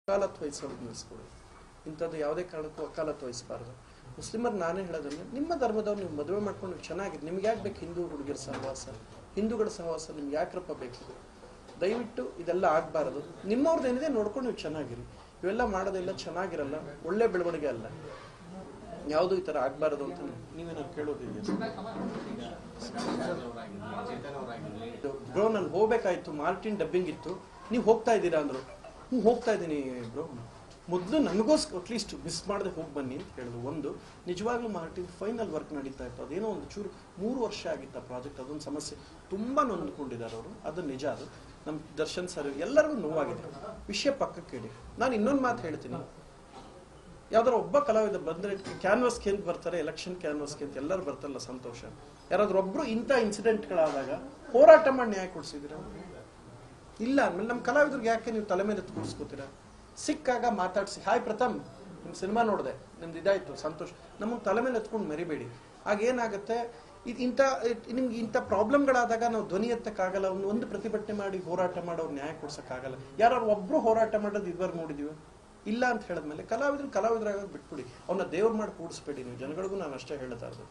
ವಕಾಲತ್ ವಹಿಸೋದು ನಿಲ್ಲಿಸ್ಕೊಡಿ ಇಂಥದ್ದು ಯಾವುದೇ ಕಾರಣಕ್ಕೂ ವಕಾಲತ್ ವಹಿಸಬಾರ್ದು ಮುಸ್ಲಿಮರು ನಾನೇ ಹೇಳೋದಂದ್ರೆ ನಿಮ್ಮ ಧರ್ಮದವ್ರು ನೀವು ಮದುವೆ ಮಾಡ್ಕೊಂಡು ಚೆನ್ನಾಗಿದೆ ನಿಮ್ಗೆ ಯಾಕೆ ಬೇಕು ಹಿಂದೂ ಹುಡುಗಿರ ಸಹವಾಸ ಹಿಂದೂಗಳ ಸಹವಾಸ ನಿಮ್ಗೆ ಯಾಕ್ರಪ್ಪ ಬೇಕು ದಯವಿಟ್ಟು ಇದೆಲ್ಲ ಆಗಬಾರದು ನಿಮ್ಮವ್ರದ್ದು ಏನಿದೆ ನೋಡ್ಕೊಂಡು ನೀವು ಚೆನ್ನಾಗಿರಿ ಇವೆಲ್ಲ ಮಾಡೋದೆಲ್ಲ ಚೆನ್ನಾಗಿರಲ್ಲ ಒಳ್ಳೆ ಬೆಳವಣಿಗೆ ಅಲ್ಲ ಯಾವುದು ಈ ಥರ ಆಗಬಾರದು ಅಂತ ನೀವೇನಾದ್ರು ಕೇಳೋದಿದೆಯಾ ಬ್ರೋ ನಾನು ಹೋಗ್ಬೇಕಾಯ್ತು ಮಾರ್ಟಿನ್ ಡಬ್ಬಿಂಗ್ ಇತ್ತು ನೀವು ಹೋಗ್ತಾ ಇದ್ದೀರಾ ಅಂದ್ರು ಹ್ಞೂ ಹೋಗ್ತಾ ಇದ್ದೀನಿ ಬ್ರೋ ಮೊದಲು ನನಗೋಸ್ಕರ ಅಟ್ಲೀಸ್ಟ್ ಮಿಸ್ ಮಾಡದೆ ಹೋಗಿ ಬನ್ನಿ ಅಂತ ಹೇಳಿದ್ರು ಒಂದು ನಿಜವಾಗ್ಲೂ ಮಾರ್ಟಿನ್ ಫೈನಲ್ ವರ್ಕ್ ನಡೀತಾ ಇತ್ತು ಅದೇನೋ ಒಂದು ಚೂರು ಮೂರು ವರ್ಷ ಆಗಿತ್ತು ಆ ಪ್ರಾಜೆಕ್ಟ್ ಅದೊಂದು ಸಮಸ್ಯೆ ತುಂಬ ನೊಂದ್ಕೊಂಡಿದ್ದಾರೆ ಅವರು ಅದು ನಿಜ ಅದು ನಮ್ಮ ದರ್ಶನ್ ಸರ್ ಎಲ್ಲರಿಗೂ ನೋವಾಗಿದೆ ವಿಷಯ ಪಕ್ಕಕ್ಕೆ ಕೇಳಿ ನಾನು ಇನ್ನೊಂದು ಮಾತು ಹೇಳ್ತೀನಿ ಯಾವ್ದಾರ ಒಬ್ಬ ಕಲಾವಿದ ಬಂದ್ರೆ ಕ್ಯಾನ್ವಸ್ಗೆ ಅಂತ ಬರ್ತಾರೆ ಎಲೆಕ್ಷನ್ ಕ್ಯಾನ್ವಸ್ಗೆ ಅಂತ ಎಲ್ಲರೂ ಬರ್ತಾರಲ್ಲ ಸಂತೋಷ ಯಾರಾದ್ರೂ ಒಬ್ರು ಇಂಥ ಇನ್ಸಿಡೆಂಟ್ಗಳಾದಾಗ ಹೋರಾಟ ಮಾಡಿ ನ್ಯಾಯ ಕೊಡ್ಸಿದ್ದೀರಾ ಇಲ್ಲ ಅಂದ್ಮೇಲೆ ನಮ್ಮ ಕಲಾವಿದ್ರಿಗೆ ಯಾಕೆ ನೀವು ತಲೆ ಮೇಲೆ ಕೂರಿಸ್ಕೋತೀರಾ ಸಿಕ್ಕಾಗ ಮಾತಾಡ್ಸಿ ಹಾಯ್ ಪ್ರಥಮ್ ನಿಮ್ಮ ಸಿನಿಮಾ ನೋಡಿದೆ ನಿಮ್ದು ಇದಾಯ್ತು ಸಂತೋಷ ನಮಗೆ ತಲೆ ಮೇಲೆ ಎತ್ಕೊಂಡು ಮರಿಬೇಡಿ ಆಗ ಏನಾಗುತ್ತೆ ಇದು ಇಂಥ ನಿಮ್ಗೆ ಇಂಥ ಪ್ರಾಬ್ಲಮ್ಗಳಾದಾಗ ನಾವು ಧ್ವನಿ ಎತ್ತಕ್ಕಾಗಲ್ಲ ಒಂದು ಒಂದು ಪ್ರತಿಭಟನೆ ಮಾಡಿ ಹೋರಾಟ ಮಾಡೋರು ನ್ಯಾಯ ಕೊಡ್ಸಕ್ಕಾಗಲ್ಲ ಯಾರು ಒಬ್ರು ಹೋರಾಟ ಮಾಡೋದು ಇದುವರೆಗೆ ನೋಡಿದೀವಿ ಇಲ್ಲ ಅಂತ ಹೇಳಿದ್ಮೇಲೆ ಕಲಾವಿದ್ರು ಕಲಾವಿದರಾಗೋದು ಬಿಟ್ಬಿಡಿ ಅವನ್ನ ದೇವ್ರು ಮಾಡಿ ಕೂಡಿಸ್ಬೇಡಿ ನೀವು ಜನಗಳಿಗೂ ನಾನು ಅಷ್ಟೇ ಹೇಳ್ತಾ ಇರೋದು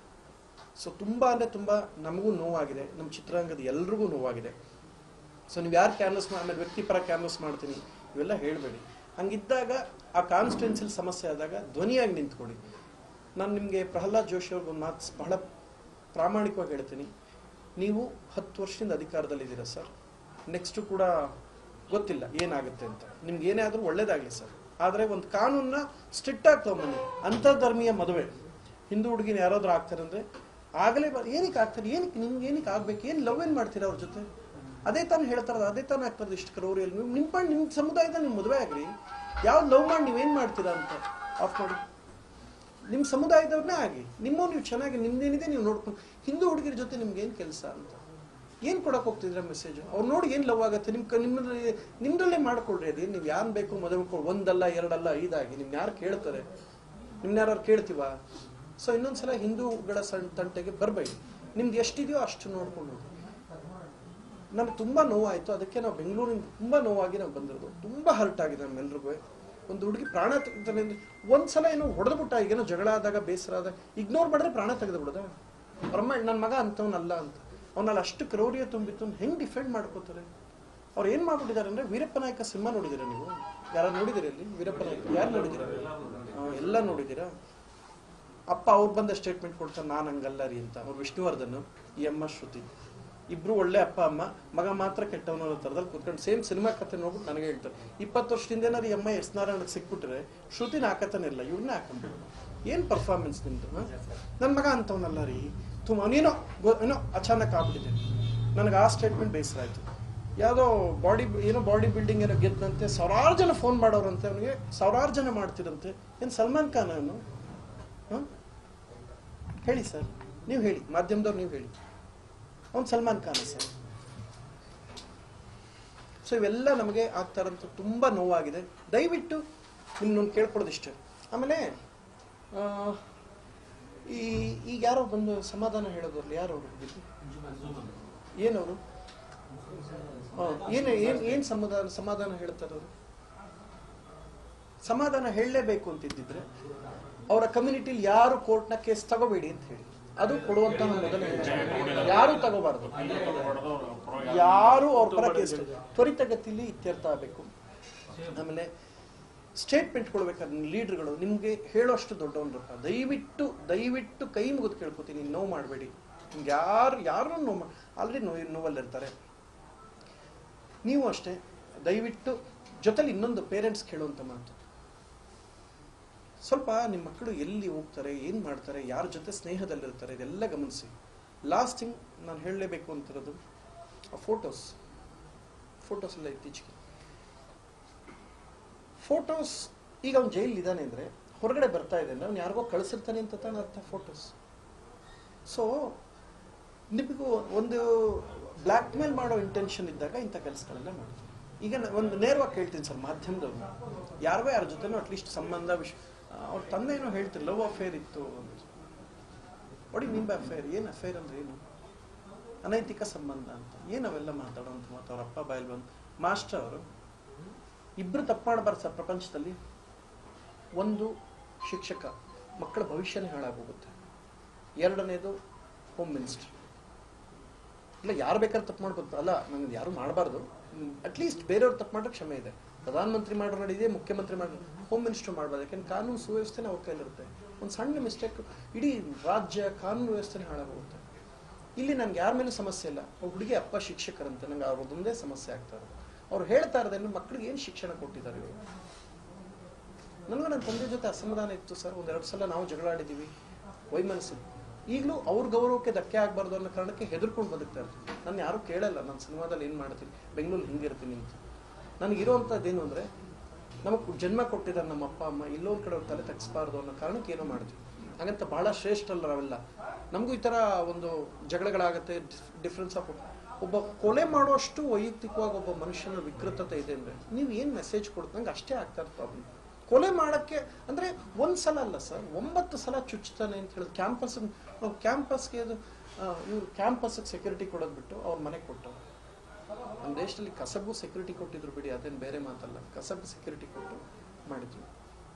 ಸೊ ತುಂಬಾ ಅಂದ್ರೆ ತುಂಬಾ ನಮಗೂ ನೋವಾಗಿದೆ ನಮ್ಮ ಚಿತ್ರರಂಗದ ಎಲ್ರಿಗೂ ನೋವಾಗಿದೆ ಸೊ ನೀವು ಯಾರು ಕ್ಯಾನ್ವಸ್ ಆಮೇಲೆ ವ್ಯಕ್ತಿಪರ ಕ್ಯಾನ್ವಸ್ ಮಾಡ್ತೀನಿ ಇವೆಲ್ಲ ಹೇಳಬೇಡಿ ಹಂಗಿದ್ದಾಗ ಆ ಕಾನ್ಸ್ಟಿಟ್ಯೂನ್ಸಿಲ್ ಸಮಸ್ಯೆ ಆದಾಗ ಧ್ವನಿಯಾಗಿ ನಿಂತ್ಕೊಳ್ಳಿ ನಾನು ನಿಮಗೆ ಪ್ರಹ್ಲಾದ್ ಜೋಶಿ ಅವ್ರಿಗೆ ಒಂದು ಮಾತು ಬಹಳ ಪ್ರಾಮಾಣಿಕವಾಗಿ ಹೇಳ್ತೀನಿ ನೀವು ಹತ್ತು ವರ್ಷದಿಂದ ಅಧಿಕಾರದಲ್ಲಿದ್ದೀರಾ ಸರ್ ನೆಕ್ಸ್ಟು ಕೂಡ ಗೊತ್ತಿಲ್ಲ ಏನಾಗುತ್ತೆ ಅಂತ ನಿಮ್ಗೆ ಏನೇ ಆದರೂ ಒಳ್ಳೇದಾಗಲಿ ಸರ್ ಆದರೆ ಒಂದು ಕಾನೂನನ್ನ ಸ್ಟ್ರಿಕ್ಟ್ ಆಗಿ ತಗೊಂಬನ್ನಿ ಅಂತರ್ಧರ್ಮೀಯ ಮದುವೆ ಹಿಂದೂ ಹುಡುಗಿನ ಯಾರಾದ್ರೂ ಆಗ್ತಾರೆ ಅಂದ್ರೆ ಆಗಲೇ ಬ- ಏನಕ್ಕೆ ಆಗ್ತಾರೆ ಏನಕ್ಕೆ ನಿಮ್ಗೆ ಏನಕ್ಕೆ ಆಗ್ಬೇಕು ಏನು ಲವ್ ಏನು ಮಾಡ್ತೀರಾ ಅವ್ರ ಜೊತೆ ಅದೇ ತಾನು ಹೇಳ್ತಾರದು ಅದೇ ತಾನು ಆಗ್ತದೆ ಇಷ್ಟು ಕ್ರೌರಿಯಲ್ಲಿ ನೀವು ನಿಮ್ಮ ಪಾಯಿಂಟ್ ನಿಮ್ಮ ಸಮುದಾಯದಲ್ಲಿ ನಿಮ್ಮ ಮದುವೆ ಆಗ್ರಿ ಯಾವ್ದು ಲವ್ ಮಾಡಿ ನೀವೇನು ಮಾಡ್ತೀರಾ ಅಂತ ಆಫ್ ಮಾಡಿ ನಿಮ್ಮ ಸಮುದಾಯದವ್ರನ್ನೇ ಆಗಿ ನಿಮ್ಮ ನೀವು ಚೆನ್ನಾಗಿ ನಿಮ್ದೇನಿದೆ ನೀವು ನೋಡ್ಕೊಂಡು ಹಿಂದೂ ಹುಡುಗಿರ ಜೊತೆ ನಿಮ್ಗೆ ಏನು ಕೆಲಸ ಅಂತ ಏನು ಕೊಡಕ್ಕೆ ಹೋಗ್ತಿದ್ರ ಮೆಸೇಜ್ ಅವ್ರು ನೋಡಿ ಏನು ಲವ್ ಆಗುತ್ತೆ ನಿಮ್ಮ ಕ ನಿಮ್ಮಲ್ಲಿ ನಿಮ್ಮದಲ್ಲೇ ಮಾಡ್ಕೊಳ್ರಿ ಅದೇನು ನೀವು ಯಾರು ಬೇಕು ಮದುವೆ ಮಾಡ್ಕೊಂಡು ಒಂದಲ್ಲ ಎರಡಲ್ಲ ಐದಾಗಿ ನಿಮ್ನ ಯಾರು ಕೇಳ್ತಾರೆ ನಿಮ್ನ ಯಾರು ಕೇಳ್ತೀವ ಸೊ ಇನ್ನೊಂದ್ಸಲ ಹಿಂದೂಗಳ ಸಣ್ಣ ತಂಟೆಗೆ ಬರಬೇಡಿ ನಿಮ್ದು ಎಷ್ಟಿದೆಯೋ ಅಷ್ಟು ನೋಡ್ಕೊಂಡು ಹೋಗಿ ನಮ್ಗೆ ತುಂಬ ನೋವಾಯಿತು ಅದಕ್ಕೆ ನಾವು ಬೆಂಗಳೂರಿನ ತುಂಬ ನೋವಾಗಿ ನಾವು ಬಂದಿರೋದು ತುಂಬ ಹರ್ಟ್ ಆಗಿದೆ ನಮ್ಮೆಲ್ರಿಗೂ ಒಂದು ಹುಡುಗಿ ಪ್ರಾಣ ತೆಗಿತಾನೆ ಅಂದ್ರೆ ಒಂದ್ಸಲ ಏನೋ ಹೊಡೆದ್ಬಿಟ್ಟ ಈಗೇನೋ ಜಗಳ ಆದಾಗ ಬೇಸರ ಆದಾಗ ಇಗ್ನೋರ್ ಮಾಡಿದ್ರೆ ಪ್ರಾಣ ತೆಗೆದು ಬಿಡೋದ ಬ್ರಹ್ಮ ನನ್ನ ಮಗ ಅಂತವನಲ್ಲ ಅಂತ ಅವನಲ್ಲಿ ಅಷ್ಟು ಕ್ರೌರ್ಯ ತುಂಬಿತ್ತು ಹೆಂಗೆ ಡಿಫೆಂಡ್ ಮಾಡ್ಕೋತಾರೆ ಅವ್ರು ಏನು ಮಾಡ್ಬಿಟ್ಟಿದ್ದಾರೆ ಅಂದ್ರೆ ವೀರಪ್ಪ ನಾಯಕ ಸಿನಿಮಾ ನೋಡಿದ್ದೀರಾ ನೀವು ಯಾರು ನೋಡಿದಿರಿ ಅಲ್ಲಿ ವೀರಪ್ಪ ನಾಯಕ ಯಾರು ನೋಡಿದ್ದೀರಾ ಆ, ಎಲ್ಲ ನೋಡಿದ್ದೀರಾ ಅಪ್ಪ ಅವ್ರು ಬಂದ ಸ್ಟೇಟ್ಮೆಂಟ್ ಕೊಡ್ತಾರೆ ನಾನು ಹಂಗಲ್ಲ ರೀ ಅಂತ ಅವ್ರು ವಿಷ್ಣುವರ್ಧನ್ ಈ ಅಮ್ಮ ಶ್ರುತಿ ಇಬ್ರು ಒಳ್ಳೆ ಅಪ್ಪ ಅಮ್ಮ ಮಗ ಮಾತ್ರ ಕೆಟ್ಟವನ ಅನ್ನೋ ಥರದಲ್ಲಿ ಕೂತ್ಕೊಂಡು ಸೇಮ್ ಸಿನಿಮಾ ಕತೆ ನೋಡ್ಬಿಟ್ಟು ನನಗೆ ಹೇಳ್ತಾರೆ ಇಪ್ಪತ್ತು ವರ್ಷದಿಂದ ಏನಾದ್ರು ಈ ಅಮ್ಮ ಎಸ್ ನಾರಾಯಣಕ್ಕೆ ಸಿಕ್ಬಿಟ್ರೆ ಶ್ರುತಿನ ಹಾಕತಾನೆ ಇಲ್ಲ ಇವ್ರನ್ನೇ ಹಾಕೊಂಡ್ಬಿಡು ಏನು ಪರ್ಫಾರ್ಮೆನ್ಸ್ ನಿಮ್ದು ನನ್ನ ಮಗ ಅಂತವನಲ್ಲ ರೀ ತುಂಬ ಅವನೇನೋ ಗೊ- ಏನೋ ಅಚಾನಕ್ ಆಗ್ಬಿಟ್ಟಿದೆ ನನಗೆ ಆ ಸ್ಟೇಟ್ಮೆಂಟ್ ಬೇಸರ ಆಯ್ತು ಯಾವುದೋ ಬಾಡಿ ಏನೋ ಬಾಡಿ ಬಿಲ್ಡಿಂಗ್ ಏನೋ ಗೆದ್ದಂತೆ ಸಾವಿರಾರು ಜನ ಫೋನ್ ಮಾಡೋರಂತೆ ಅವನಿಗೆ ಸಾವಿರಾರು ಜನ ಮಾಡ್ತಿರಂತೆ ಏನು ಸಲ್ಮಾನ್ ಖಾನ್ ಅವನು ಹಾಂ ಹೇಳಿ ಸರ್ ನೀವು ಹೇಳಿ ಮಾಧ್ಯಮದವ್ರು ನೀವು ಹೇಳಿ ಅವ್ನು ಸಲ್ಮಾನ್ ಖಾನ್ ಸರ್ ಸೊ ಇವೆಲ್ಲ ನಮಗೆ ಆಗ್ತಾ ಇರೋಂಥ ತುಂಬ ನೋವಾಗಿದೆ ದಯವಿಟ್ಟು ನಿಮ್ಮನ್ನು ಕೇಳ್ಕೊಳ್ಳೋದಿಷ್ಟೇ ಆಮೇಲೆ ಆ, ಈ ಈಗ ಯಾರೋ ಬಂದು ಸಮಾಧಾನ ಹೇಳೋದ್ರಲ್ಲಿ ಯಾರು ಅವರು ಏನವರು ಏನು ಏನು ಏನು ಸಮಾಧಾನ ಸಮಾಧಾನ ಹೇಳ್ತಾರೆ ಅವರು ಸಮಾಧಾನ ಹೇಳಲೇಬೇಕು ಅಂತಿದ್ದಿದ್ರೆ ಅವರ ಕಮ್ಯುನಿಟಿಲಿ ಯಾರು ಕೋರ್ಟ್ನ ಕೇಸ್ ತಗೋಬೇಡಿ ಅಂತ ಹೇಳಿ ಅದು ಕೊಡುವಂತ ಮೊದಲ ಹೆಜ್ಜೆ. ಯಾರು ತಗೋಬಾರ್ದು ಯಾರು ಅವ್ರ ಪರ ಕೇಸ್ ತ್ವರಿತಗತಿಲಿ ಇತ್ಯರ್ಥ ಆಗಬೇಕು ಆಮೇಲೆ ಸ್ಟೇಟ್ಮೆಂಟ್ ಕೊಡ್ಬೇಕಾದ್ರೆ ಲೀಡರ್ಗಳು ನಿಮಗೆ ಹೇಳೋಷ್ಟು ದೊಡ್ಡವನ್ರಪ್ಪ ದಯವಿಟ್ಟು ದಯವಿಟ್ಟು ಕೈ ಮುಗಿದು ಕೇಳ್ಕೊತೀನಿ ನೋವು ಮಾಡಬೇಡಿ ನಿಮ್ಗೆ ಯಾರು ಯಾರು ನೋವು ಆಲ್ರೆಡಿ ನೋವು ನೋವಲ್ಲಿರ್ತಾರೆ ನೀವು ಅಷ್ಟೇ ದಯವಿಟ್ಟು ಜೊತೆಲಿ ಇನ್ನೊಂದು ಪೇರೆಂಟ್ಸ್ ಕೇಳುವಂಥ ಮಾತು ಸ್ವಲ್ಪ ನಿಮ್ಮ ಮಕ್ಕಳು ಎಲ್ಲಿ ಹೋಗ್ತಾರೆ ಏನು ಮಾಡ್ತಾರೆ ಯಾರ ಜೊತೆ ಸ್ನೇಹದಲ್ಲಿರ್ತಾರೆ ಇದೆಲ್ಲ ಗಮನಿಸಿ ಲಾಸ್ಟ್ ಥಿಂಗ್ ನಾನು ಹೇಳಲೇಬೇಕು ಅಂತಿರೋದು ಆ ಫೋಟೋಸ್ ಫೋಟೋಸ್ ಎಲ್ಲ ಇತ್ತೀಚೆಗೆ ಫೋಟೋಸ್ ಈಗ ಅವ್ನು ಜೈಲ್ ಇದ್ದಾನೆ ಅಂದರೆ ಹೊರಗಡೆ ಬರ್ತಾ ಇದೆ ಅಂದ್ರೆ ಅವ್ನು ಯಾರಿಗೋ ಕಳಿಸಿರ್ತಾನೆ ಅಂತ ತಾನೆ ಅರ್ಥ ಫೋಟೋಸ್ ಸೊ ನಿಮಗೂ ಒಂದು ಬ್ಲ್ಯಾಕ್ ಮೇಲ್ ಮಾಡೋ ಇಂಟೆನ್ಷನ್ ಇದ್ದಾಗ ಇಂಥ ಕೆಲಸಗಳೆಲ್ಲ ಮಾಡ್ತೀವಿ ಈಗ ನ- ಒಂದು ನೇರವಾಗಿ ಕೇಳ್ತೀನಿ ಸರ್ ಮಾಧ್ಯಮದವ್ರು ಯಾರೋ ಯಾರ ಜೊತೆನೂ ಅಟ್ಲೀಸ್ಟ್ ಸಂಬಂಧ ವಿಷ ಅವ್ರ ತಂದೆ ಏನೋ ಹೇಳ್ತಾರೆ ಲವ್ ಅಫೇರ್ ಇತ್ತು ಅಂತ ಒಡಿ ಮೀನ್ ಬೈ ಅಫೇರ್ ಏನು ಅಫೇರ್ ಅಂದ್ರೆ ಏನು ಅನೈತಿಕ ಸಂಬಂಧ ಅಂತ ಏನು ಅವೆಲ್ಲ ಮಾತಾಡೋಂಥ ಮಾತು ಅವ್ರ ಅಪ್ಪ ಬಾಯಲ್ಲಿ ಬಂದು ಮಾಸ್ಟರ್ ಅವರು ಇಬ್ರು ತಪ್ಪು ಮಾಡಬಾರ್ದು ಸರ್ ಪ್ರಪಂಚದಲ್ಲಿ ಒಂದು ಶಿಕ್ಷಕ ಮಕ್ಕಳ ಭವಿಷ್ಯನೇ ಹಾಳಾಗೋಗುತ್ತೆ ಎರಡನೇದು ಹೋಮ್ ಮಿನಿಸ್ಟರ್ ಇಲ್ಲ ಯಾರು ಬೇಕಾದ್ರೆ ತಪ್ಪು ಮಾಡ್ಬೋದು ಅಲ್ಲ ನಂಗೆ ಯಾರು ಮಾಡಬಾರ್ದು ಅಟ್ಲೀಸ್ಟ್ ಬೇರೆಯವ್ರು ತಪ್ಪು ಮಾಡಿದ್ರೆ ಕ್ಷಮೆ ಇದೆ ಪ್ರಧಾನಮಂತ್ರಿ ಮಾಡೋ ನಡೆದಿದೆ ಮುಖ್ಯಮಂತ್ರಿ ಮಾಡಿ ಹೋಮ್ ಮಿನಿಸ್ಟರ್ ಮಾಡಬಾರ್ದು ಯಾಕೆಂದ್ರೆ ಕಾನೂನು ಸುವ್ಯವಸ್ಥೆನೇ ಅವ್ರ ಕೈಲಿರುತ್ತೆ ಒಂದು ಸಣ್ಣ ಮಿಸ್ಟೇಕ್ ಇಡೀ ರಾಜ್ಯ ಕಾನೂನು ವ್ಯವಸ್ಥೆನೇ ಹಾಳಾಗೋಗುತ್ತೆ ಇಲ್ಲಿ ನನ್ಗೆ ಯಾರ ಮೇಲೂ ಸಮಸ್ಯೆ ಇಲ್ಲ ಅವ್ರ ಹುಡುಗಿ ಅಪ್ಪ ಶಿಕ್ಷಕರಂತೆ ನಂಗೆ ಅವ್ರದ್ದೊಂದೇ ಸಮಸ್ಯೆ ಆಗ್ತಾ ಇರೋದು ಅವ್ರು ಹೇಳ್ತಾ ಇರೋದೇನು ಮಕ್ಕಳಿಗೆ ಏನು ಶಿಕ್ಷಣ ಕೊಟ್ಟಿದ್ದಾರೆ ಇವರು ನನಗೂ ನನ್ನ ತಂದೆ ಜೊತೆ ಅಸಮಾಧಾನ ಇತ್ತು ಸರ್ ಒಂದೆರಡು ಸಲ ನಾವು ಜಗಳ ಆಡಿದ್ದೀವಿ ವೈಮನಸ್ಸು ಈಗಲೂ ಅವ್ರ ಗೌರವಕ್ಕೆ ಧಕ್ಕೆ ಆಗಬಾರ್ದು ಅನ್ನೋ ಕಾರಣಕ್ಕೆ ಹೆದರ್ಕೊಂಡು ಬದುಕ್ತಾರೆ ನಾನು ಯಾರು ಕೇಳಲ್ಲ ನಾನು ಸಿನಿಮಾದಲ್ಲಿ ಏನು ಮಾಡ್ತೀನಿ ಬೆಂಗಳೂರು ಹಿಂಗಿರ್ತೀನಿ ಅಂತ ನನಗಿರೋವಂಥದ್ದೇನು ಅಂದರೆ ನಮಗೆ ಜನ್ಮ ಕೊಟ್ಟಿದ್ದಾರೆ ನಮ್ಮ ಅಪ್ಪ ಅಮ್ಮ ಇಲ್ಲೊಂದು ಕಡೆ ಅವ್ರ ತಲೆ ತಗ್ಸ್ಬಾರ್ದು ಅನ್ನೋ ಕಾರಣಕ್ಕೆ ಏನೋ ಮಾಡಿದ್ವಿ ಹಾಗಂತ ಬಹಳ ಶ್ರೇಷ್ಠ ಅಲ್ಲ ನಾವೆಲ್ಲ ನಮಗೂ ಈ ಥರ ಒಂದು ಜಗಳಗಳಾಗತ್ತೆ ಡಿಫ್ರೆನ್ಸ್ ಆಫ್ ಒಬ್ಬ ಕೊಲೆ ಮಾಡುವಷ್ಟು ವೈಯಕ್ತಿಕವಾಗಿ ಒಬ್ಬ ಮನುಷ್ಯನ ವಿಕೃತತೆ ಇದೆ ಅಂದರೆ ನೀವು ಏನು ಮೆಸೇಜ್ ಕೊಡ್ತು ನಂಗೆ ಅಷ್ಟೇ ಆಗ್ತಾ ಇರೋದು ಪ್ರಾಬ್ಲಮ್ ಕೊಲೆ ಮಾಡಕ್ಕೆ ಅಂದ್ರೆ ಒಂದ್ ಸಲ ಅಲ್ಲ ಸರ್ ಒಂಬತ್ತು ಸಲ ಚುಚ್ತಾನೆ ಅಂತ ಹೇಳಿದ್ರು ಕ್ಯಾಂಪಸ್ ಕ್ಯಾಂಪಸ್ಗೆ ಅದು ಇವ್ರು ಕ್ಯಾಂಪಸ್ಗೆ ಸೆಕ್ಯೂರಿಟಿ ಕೊಡೋದು ಬಿಟ್ಟು ಅವ್ರ ಮನೆಗೆ ಕೊಟ್ಟರು ನಮ್ಮ ದೇಶದಲ್ಲಿ ಕಸಬು ಸೆಕ್ಯೂರಿಟಿ ಕೊಟ್ಟಿದ್ರು ಬಿಡಿ ಅದೇನು ಬೇರೆ ಮಾತಲ್ಲ ಕಸಬು ಸೆಕ್ಯೂರಿಟಿ ಕೊಟ್ಟು ಮಾಡಿದ್ರು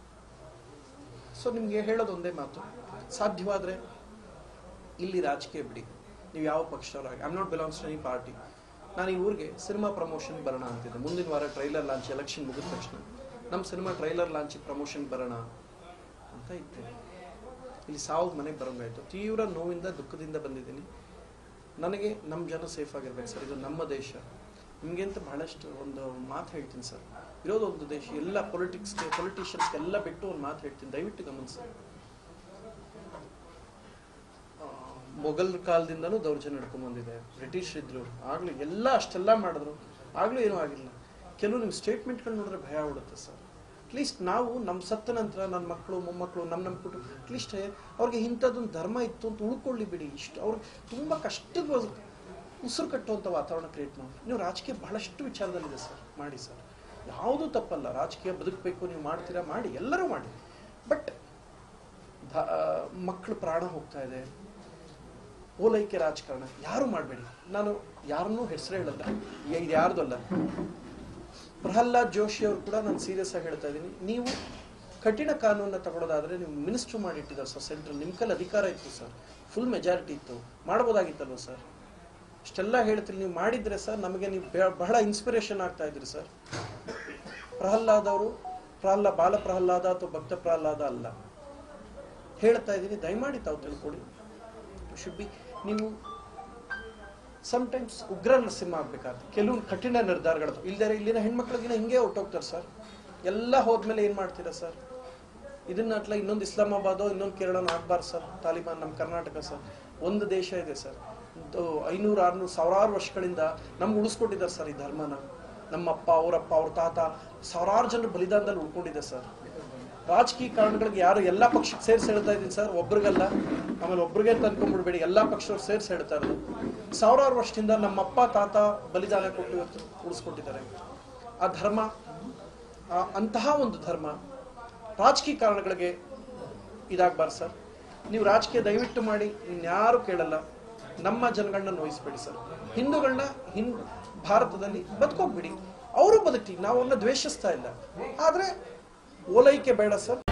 ಸೊ ನಿಮ್ಗೆ ಹೇಳೋದು ಒಂದೇ ಮಾತು ಸಾಧ್ಯವಾದ್ರೆ ಇಲ್ಲಿ ರಾಜಕೀಯ ಬಿಡಿ ನೀವು ಯಾವ ಪಕ್ಷದವರಾಗಿ I'm not belongs to any party ನಾನು ಈ ಊರಿಗೆ ಸಿನಿಮಾ ಪ್ರಮೋಷನ್ ಬರೋಣ ಅಂತಿದ್ದೆ ಮುಂದಿನ ವಾರ ಟ್ರೈಲರ್ ಲಾಂಚ್ ಎಲೆಕ್ಷನ್ ಮುಗಿದ ತಕ್ಷಣ ನಮ್ಮ ಸಿನಿಮಾ ಟ್ರೈಲರ್ ಲಾಂಚ್ ಪ್ರಮೋಷನ್ ಬರೋಣ ಅಂತ ಇದ್ದೆ ಇಲ್ಲಿ ಸಾವಿರ ಮನೆಗೆ ಬರೋಂಗಾಯ್ತು ತೀವ್ರ ನೋವಿಂದ ದುಃಖದಿಂದ ಬಂದಿದ್ದೀನಿ ನನಗೆ ನಮ್ಮ ಜನ ಸೇಫ್ ಆಗಿರ್ಬೇಕು ಸರ್ ಇದು ನಮ್ಮ ದೇಶ ನಿಮಗೆ ಅಂತ ಬಹಳಷ್ಟು ಒಂದು ಮಾತು ಹೇಳ್ತೀನಿ ಸರ್ ಇರೋದು ಒಂದು ದೇಶ ಎಲ್ಲ ಪೊಲಿಟಿಕ್ಸ್ಗೆ ಪೊಲಿಟಿಷಿಯನ್ಸ್ಗೆ ಎಲ್ಲ ಬಿಟ್ಟು ಒಂದು ಮಾತು ಹೇಳ್ತೀನಿ ದಯವಿಟ್ಟು ಗಮನಿಸಿ ಆ, ಮೊಘಲ್ ಕಾಲದಿಂದನೂ ದೌರ್ಜನ್ಯ ನಡ್ಕೊಂಡ್ ಬಂದಿದೆ ಬ್ರಿಟಿಷ್ ಇದ್ರು ಆಗ್ಲೂ ಎಲ್ಲ ಅಷ್ಟೆಲ್ಲ ಮಾಡಿದ್ರು ಆಗ್ಲೂ ಏನೂ ಆಗಿಲ್ಲ ಕೆಲವು ನಿಮ್ಮ ಸ್ಟೇಟ್ಮೆಂಟ್ಗಳು ನೋಡಿದ್ರೆ ಭಯ ಉಡುತ್ತೆ ಸರ್ ಅಟ್ಲೀಸ್ಟ್ ನಾವು ನಮ್ಮ ಸತ್ತ ನಂತರ ನನ್ನ ಮಕ್ಕಳು ಮೊಮ್ಮಕ್ಕಳು ನಮ್ಮ ನಮ್ಮ ಕುಟುಂಬ ಅಟ್ಲೀಸ್ಟ್ ಅವ್ರಿಗೆ ಇಂಥದ್ದೊಂದು ಧರ್ಮ ಇತ್ತು ಅಂತ ಉಳ್ಕೊಳ್ಳಿ ಬಿಡಿ ಇಷ್ಟು ಅವ್ರಿಗೆ ತುಂಬ ಕಷ್ಟದ ಉಸಿರು ಕಟ್ಟುವಂಥ ವಾತಾವರಣ ಕ್ರಿಯೇಟ್ ಮಾಡಿ ನೀವು ರಾಜಕೀಯ ಬಹಳಷ್ಟು ವಿಚಾರದಲ್ಲಿದೆ ಸರ್ ಮಾಡಿ ಸರ್ ಯಾವುದೂ ತಪ್ಪಲ್ಲ ರಾಜಕೀಯ ಬದುಕಬೇಕು ನೀವು ಮಾಡ್ತೀರಾ ಮಾಡಿ ಎಲ್ಲರೂ ಮಾಡಿ ಬಟ್ ಮಕ್ಕಳು ಪ್ರಾಣ ಹೋಗ್ತಾ ಇದೆ ಓಲೈಕೆ ರಾಜಕಾರಣ ಯಾರು ಮಾಡಬೇಡಿ ನಾನು ಯಾರನ್ನೂ ಹೆಸರು ಹೇಳಲ್ಲ ಇದು ಯಾರ್ದು ಅಲ್ಲ ಪ್ರಹ್ಲಾದ್ ಜೋಶಿ ಅವರು ಕೂಡ ನಾನು ಸೀರಿಯಸ್ ಆಗಿ ಹೇಳ್ತಾ ಇದ್ದೀನಿ ನೀವು ಕಠಿಣ ಕಾನೂನನ್ನ ತಗೊಳ್ಳೋದಾದ್ರೆ ನೀವು ಮಿನಿಸ್ಟರ್ ಮಾಡಿಟ್ಟಿದ್ದಾರೆ ಸರ್ ಸೆಂಟ್ರಲ್ ನಿಮ್ಮ ಕೈಲಿ ಅಧಿಕಾರ ಇತ್ತು ಸರ್ ಫುಲ್ ಮೆಜಾರಿಟಿ ಇತ್ತು ಮಾಡ್ಬೋದಾಗಿತ್ತಲ್ವ ಸರ್ ಇಷ್ಟೆಲ್ಲ ಹೇಳ್ತೀರಿ ನೀವು ಮಾಡಿದ್ರೆ ಸರ್ ನಮಗೆ ನೀವು ಬೆ- ಬಹಳ ಇನ್ಸ್ಪಿರೇಷನ್ ಆಗ್ತಾ ಇದ್ರಿ ಸರ್ ಪ್ರಹ್ಲಾದ್ ಅವರು ಪ್ರಹ್ಲಾದ ಬಾಲ ಪ್ರಹ್ಲಾದ ಅಥವಾ ಭಕ್ತ ಪ್ರಹ್ಲಾದ ಅಲ್ಲ ಹೇಳ್ತಾ ಇದ್ದೀನಿ ದಯಮಾಡಿ ತಾವು ತಿಳ್ಕೊಡಿ ಶುಡ್ ಬಿ ನೀವು ಸಮಟೈಮ್ಸ್ ಉಗ್ರ ನರಸಿಂಹ ಆಗ್ಬೇಕಾದ್ರೆ ಕೆಲವು ಕಠಿಣ ನಿರ್ಧಾರಗಳು ಇಲ್ದರೆ ಇಲ್ಲಿನ ಹೆಣ್ಮಕ್ಳಿಗಿನ ಹಿಂಗೆ ಹೊಟ್ಟೋಗ್ತಾರೆ ಸರ್ ಎಲ್ಲ ಹೋದ್ಮೇಲೆ ಏನ್ ಮಾಡ್ತೀರಾ ಸರ್ ಇದನ್ನ ಅಟ್ಲ ಇನ್ನೊಂದು ಇಸ್ಲಾಮಾಬಾದೋ ಇನ್ನೊಂದು ಕೇರಳನೋ ಆಗ್ಬಾರ್ದು ಸರ್ ತಾಲಿಬಾನ್ ನಮ್ಮ ಕರ್ನಾಟಕ ಸರ್ ಒಂದು ದೇಶ ಇದೆ ಸರ್ ಐನೂರು ಆರ್ನೂರು ಸಾವಿರಾರು ವರ್ಷಗಳಿಂದ ನಮ್ಗೆ ಉಳಿಸ್ಕೊಟ್ಟಿದ್ದಾರೆ ಸರ್ ಈ ಧರ್ಮನ ನಮ್ಮಪ್ಪ ಅವರಪ್ಪ ಅವ್ರ ತಾತ ಸಾವಿರಾರು ಜನರು ಬಲಿದಾನದಲ್ಲಿ ಉಳ್ಕೊಂಡಿದೆ ಸರ್ ರಾಜಕೀಯ ಕಾರಣಗಳಿಗೆ ಯಾರು ಎಲ್ಲ ಪಕ್ಷಕ್ಕೆ ಸೇರಿಸಿ ಹೇಳ್ತಾ ಇದ್ದೀನಿ ಸರ್ ಒಬ್ರಿಗಲ್ಲ ಆಮೇಲೆ ಒಬ್ರಿಗೆ ಅಂತ ಅನ್ಕೊಂಡ್ಬಿಡ್ಬೇಡಿ ಎಲ್ಲಾ ಪಕ್ಷದವ್ರು ಸೇರಿಸಿ ಹೇಳ್ತಾ ಇರೋದು ಸಾವಿರಾರು ವರ್ಷದಿಂದ ನಮ್ಮಪ್ಪ ತಾತ ಬಲಿದಾನ ಕೊಟ್ಟು ಇವತ್ತು ಉಳಿಸ್ಕೊಟ್ಟಿದ್ದಾರೆ ಆ ಧರ್ಮ ಆ ಅಂತಹ ಒಂದು ಧರ್ಮ ರಾಜಕೀಯ ಕಾರಣಗಳಿಗೆ ಇದಾಗಬಾರ್ದು ಸರ್ ನೀವು ರಾಜಕೀಯ ದಯವಿಟ್ಟು ಮಾಡಿ ಇನ್ಯಾರು ಕೇಳಲ್ಲ ನಮ್ಮ ಜನಗಳನ್ನ ನೋಯಿಸ್ಬೇಡಿ ಸರ್ ಹಿಂದೂಗಳನ್ನ ಹಿಂ ಭಾರತದಲ್ಲಿ ಬದುಕೋಗ್ಬಿಡಿ ಅವರು ಬದುಕಿ ನಾವು ಅವ್ರನ್ನ ದ್ವೇಷಿಸ್ತಾ ಇಲ್ಲ ಆದ್ರೆ ಓಲೈಕೆ ಬೇಡ ಸರ್